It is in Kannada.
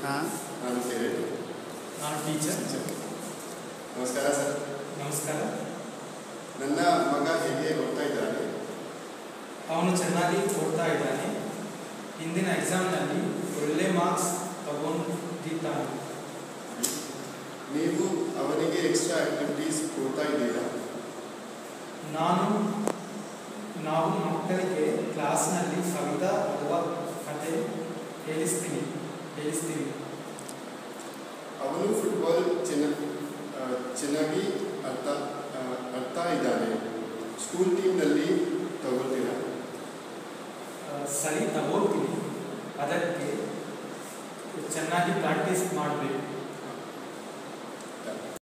ಹಾಂ ನಾನು ಕಿರಣ್ ನಾನು ಟೀಚರ್ ನಮಸ್ಕಾರ ಸರ್ ನಮಸ್ಕಾರ ನನ್ನ ಮಗ ಹೇಗೆ ಓದ್ತಾ ಇದ್ದಾನೆ ಅವನು ಚೆನ್ನಾಗಿ ಓದ್ತಾ ಇದ್ದಾನೆ ಹಿಂದಿನ ಎಕ್ಸಾಮ್ನಲ್ಲಿ ಒಳ್ಳೆ ಮಾರ್ಕ್ಸ್ ತಗೊಂಡಿದ್ದಾನೆ ನೀವು ಅವನಿಗೆ ಎಕ್ಸ್ಟ್ರಾ ಆಕ್ಟಿವಿಟೀಸ್ ಕೊಡ್ತಾ ಇದ್ದೀರಾ ನಾನು ನಾವು ಮಕ್ಕಳಿಗೆ ಕ್ಲಾಸ್ನಲ್ಲಿ ಕವಿತಾ ಅಥವಾ ಕತೆ ಹೇಳಿಸ್ತೀನಿ ಹೇಳಿಸ್ತೀನಿ ಅವನು ಫುಟ್ಬಾಲ್ ಚೆನ್ನ ಆ, ಚೆನ್ನಾಗಿ ಅರ್ಥ ಆ, ಅರ್ಥ ಇದ್ದಾನೆ ಸ್ಕೂಲ್ ಟೀಮ್ನಲ್ಲಿ ತಗೊಳ್ತೀರಾ ಆ, ಸರಿ ತಗೋತೀನಿ ಅದಕ್ಕೆ ಚೆನ್ನಾಗಿ ಪ್ರಾಕ್ಟೀಸ್ ಮಾಡಬೇಕು